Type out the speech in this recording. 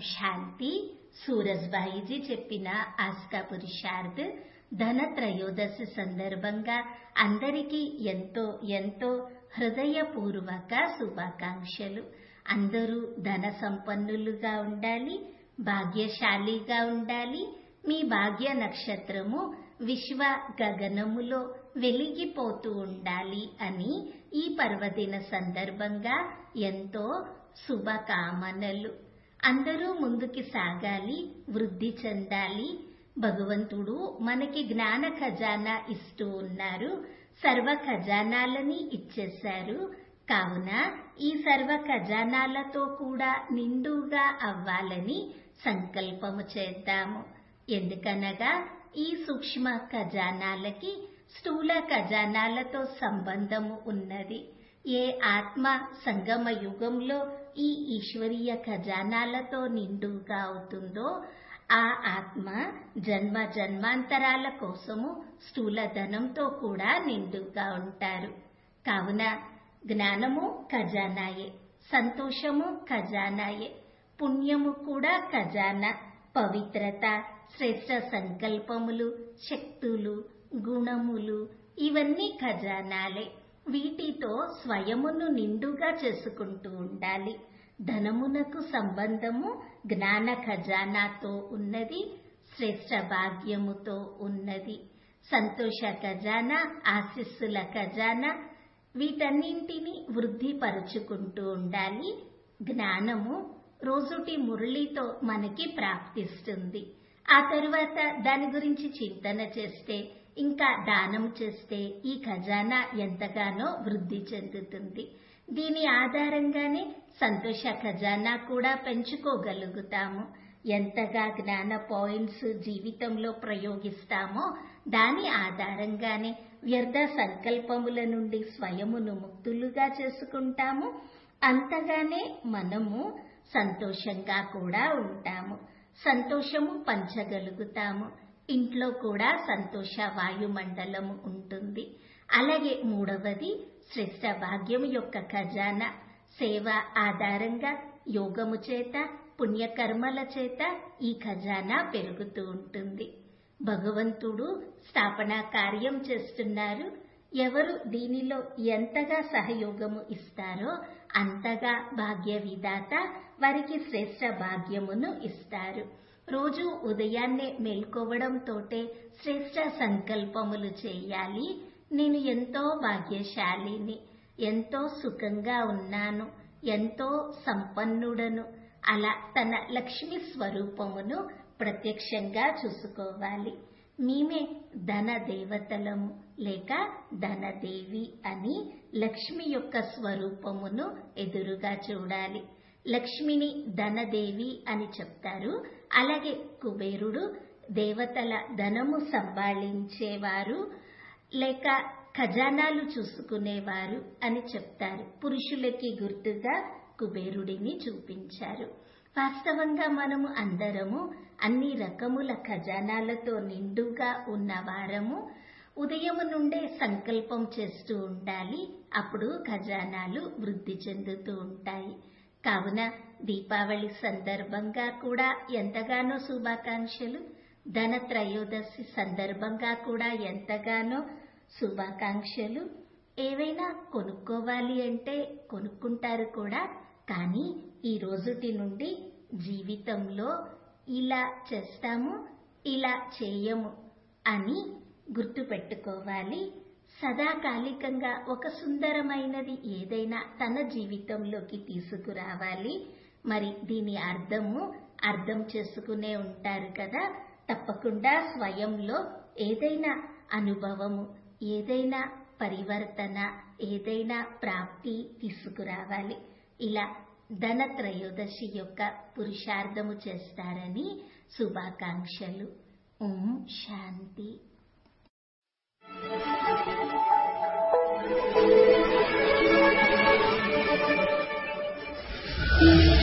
శాంతి సూరజ్బాయిజీ చెప్పిన ఆస్కా పురుషార్థ్ ధన త్రయోదశి సందర్భంగా అందరికీ ఎంతో ఎంతో హృదయపూర్వక శుభాకాంక్షలు అందరూ ధన సంపన్నులుగా ఉండాలి భాగ్యశాలిగా ఉండాలి మీ భాగ్య నక్షత్రము విశ్వ గగనములో వెలిగిపోతూ ఉండాలి అని ఈ పర్వదిన సందర్భంగా ఎంతో శుభకామనలు అందరూ ముందుకి సాగాలి వృద్ధి చెందాలి భగవంతుడు మనకి జ్ఞాన ఖజానా ఇస్తూ ఉన్నారు సర్వ ఖజానాలని ఇచ్చేశారు కావున ఈ సర్వ ఖజానాలతో కూడా నిండుగా అవ్వాలని సంకల్పము చేద్దాము ఎందుకనగా ఈ సూక్ష్మ ఖజానాలకి స్థూల ఖజానాలతో సంబంధము ఉన్నది ఏ ఆత్మ సంగమ యుగంలో ఈ ఈశ్వరీయ ఖజానాలతో నిండుగా అవుతుందో ఆ ఆత్మ జన్మ జన్మాంతరాల కోసము స్థూల ధనంతో కూడా నిండుగా ఉంటారు కావున జ్ఞానము ఖజానాయే సంతోషము ఖజానాయే పుణ్యము కూడా ఖజానా పవిత్రత శ్రేష్ట సంకల్పములు శక్తులు గుణములు ఇవన్నీ ఖజానాలే వీటితో స్వయమును నిండుగా చేసుకుంటూ ఉండాలి ధనమునకు సంబంధము జ్ఞాన ఖజానాతో ఉన్నది శ్రేష్ట భాగ్యముతో ఉన్నది సంతోష ఖజానా ఆశిస్సుల ఖజానా వీటన్నింటినీ వృద్ధిపరుచుకుంటూ ఉండాలి జ్ఞానము రోజుటి మురళితో మనకి ప్రాప్తిస్తుంది ఆ తరువాత దాని గురించి చింతన చేస్తే ఇంకా దానం చేస్తే ఈ ఖజానా ఎంతగానో వృద్ధి చెందుతుంది దీని ఆధారంగానే సంతోష ఖజానా కూడా పెంచుకోగలుగుతాము ఎంతగా జ్ఞాన పాయింట్స్ జీవితంలో ప్రయోగిస్తామో దాని ఆధారంగానే వ్యర్థ సంకల్పముల నుండి స్వయమును ముక్తులుగా చేసుకుంటాము అంతగానే మనము సంతోషంగా కూడా ఉంటాము సంతోషము పంచగలుగుతాము ఇంట్లో కూడా సంతోష వాయుమండలము ఉంటుంది అలాగే మూడవది శ్రేష్ట భాగ్యం యొక్క ఖజానా సేవ ఆధారంగా యోగము చేత పుణ్యకర్మల చేత ఈ ఖజానా పెరుగుతూ ఉంటుంది భగవంతుడు స్థాపన కార్యం చేస్తున్నారు ఎవరు దీనిలో ఎంతగా సహయోగము ఇస్తారో అంతగా భాగ్య విధాత వారికి శ్రేష్ట భాగ్యమును ఇస్తారు రోజు ఉదయాన్నే మేల్కోవడంతోటే శ్రేష్ట సంకల్పములు చేయాలి నేను ఎంతో భాగ్యశాలిని ఎంతో సుఖంగా ఉన్నాను ఎంతో సంపన్నుడను అలా తన లక్ష్మి స్వరూపమును ప్రత్యక్షంగా చూసుకోవాలి మేమే ధన దేవతలము లేక ధనదేవి అని లక్ష్మి యొక్క స్వరూపమును ఎదురుగా చూడాలి లక్ష్మిని ధనదేవి అని చెప్తారు అలాగే కుబేరుడు దేవతల ధనము సంభాళించేవారు లేక ఖజానాలు చూసుకునేవారు అని చెప్తారు పురుషులకి గుర్తుగా కుబేరుడిని చూపించారు వాస్తవంగా మనము అందరము అన్ని రకముల ఖజానాలతో నిండుగా ఉన్నవారము ఉదయం నుండే సంకల్పం చేస్తూ ఉండాలి అప్పుడు ఖజానాలు వృద్ధి చెందుతూ ఉంటాయి కావున దీపావళి సందర్భంగా కూడా ఎంతగానో శుభాకాంక్షలు ధన త్రయోదశి సందర్భంగా కూడా ఎంతగానో శుభాకాంక్షలు ఏవైనా కొనుక్కోవాలి అంటే కొనుక్కుంటారు కూడా కానీ ఈ రోజుటి నుండి జీవితంలో ఇలా చేస్తాము ఇలా చేయము అని గుర్తుపెట్టుకోవాలి సదాకాలికంగా ఒక సుందరమైనది ఏదైనా తన జీవితంలోకి తీసుకురావాలి మరి దీని అర్థము అర్థం చేసుకునే ఉంటారు కదా తప్పకుండా స్వయంలో ఏదైనా అనుభవము ఏదైనా పరివర్తన ఏదైనా ప్రాప్తి తీసుకురావాలి ఇలా ధన త్రయోదశి యొక్క పురుషార్థము చేస్తారని శుభాకాంక్షలు ఓం శాంతి Thank you.